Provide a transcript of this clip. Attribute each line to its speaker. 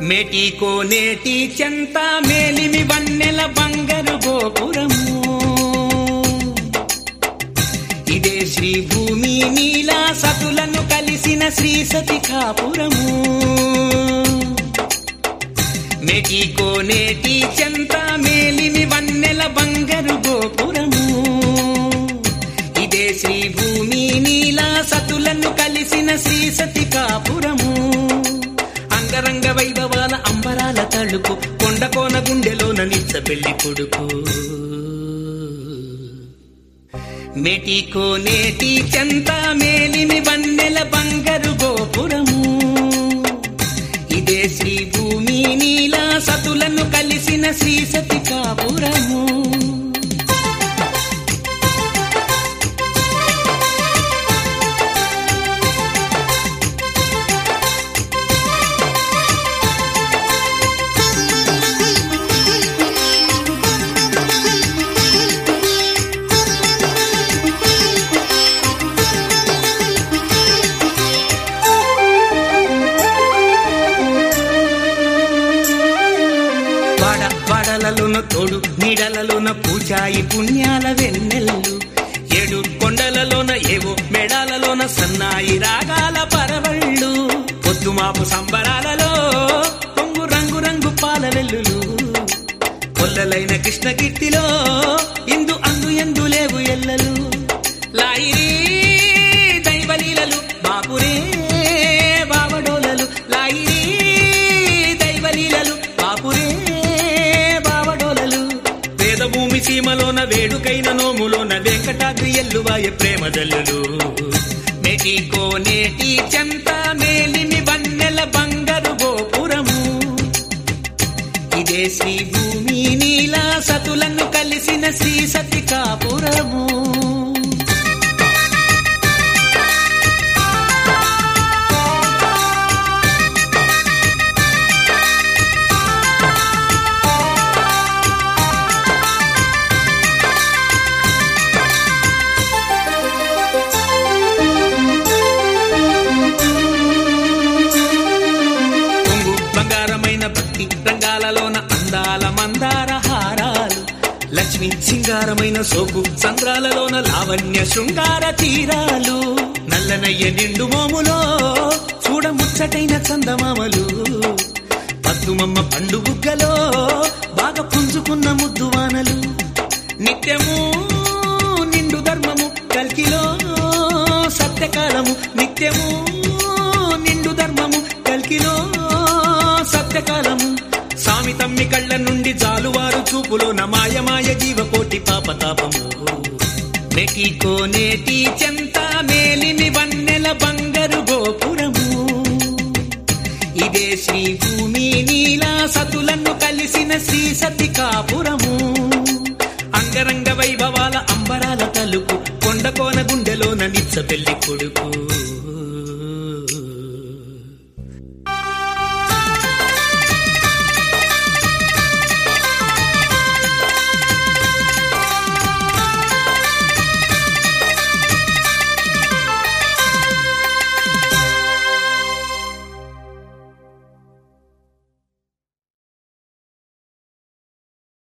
Speaker 1: మేటికో నేటి చెంత మేలిమి వన్నెల బంగారు గోపురము ఇదే శ్రీ భూమి నీలా సతులను కలిసిన శ్రీ సతి కాపురము మేటికో నేటి చెంత మేలిమి వన్నెల బంగారు గోపురము ఇదే శ్రీ భూమి నీలా సతులను కలిసిన శ్రీ సతి కాపురము అంగరంగ వైభవాల అంబరాల తళుకు కొండ కోన గుండెలోన నిచ్చ పెళ్లి కొడుకు మెటికో నేటి చెంత మేలిమి వన్నెల బంగారు గోపురము ఇదే శ్రీ భూమి నీలా సతులను కలిసిన శ్రీ సతి కాపురము వాడ వాడలలోన తోడు నీడలలోన పూజాయి పుణ్యాల వెన్నెల్లు ఏడు కొండలలోన ఏవో మెడాలలోన సన్నాయి రాగాల పరవళ్ళు పొద్దుమాపు సంబరాలలో పొంగు రంగు రంగు పాల వెల్లులు కొల్లలైన కృష్ణకీర్తిలో ఇందు అందు ఎందు లేవు ఎల్లలు లాయిరీ దైవలీలలు బాపురే బావడోలలు లాయిరీ దైవలీలలు బాపురే బావడోలలు వేదభూమి సీమలోన వేడుకైన నోములోన వెంకటాద్రి ఎల్లువాయ ప్రేమ జల్లులు మెటికో నేటి చెంత మేలిమి వన్నెల బంగారు గోపురము ఇదే శ్రీ భూమి నీలా సతులను కలిసిన శ్రీ సతి కాపురము కొంగు బంగారమైన భక్తి రంగాలలోన అందాల మందార హారాలు లక్ష్మి సింగారమైన సోకు సంద్రాలలోన లావణ్య శృంగార తీరాలు నల్లనయ్య నిండు మోములో చూడ ముచ్చటైన చందమామలు పద్దుమమ్మ పండు బుగ్గలో బాగా పుంజుకున్న ముద్దువానలు నిత్యము నిండు ధర్మము కల్కిలో సత్యకాలము నిత్యము నిండు ధర్మము కల్కిలో సత్యకాలము సామి తమ్మి కళ్ళ నుండి జాలువారు చూపులో నమాయమాయ జీవకోటి పాపతాపము మెటికో నేటి చెంత మేలిమి వన్నెల బంగారు గోపురము ఇదే శ్రీ భూమి నీలా సతులను కలిసిన శ్రీ సతి కాపురము అంగరంగ వైభవాల అంబరాల తలుపు కొండ కోన గుండెలోన నిచ్చ పెళ్లి కొడుకు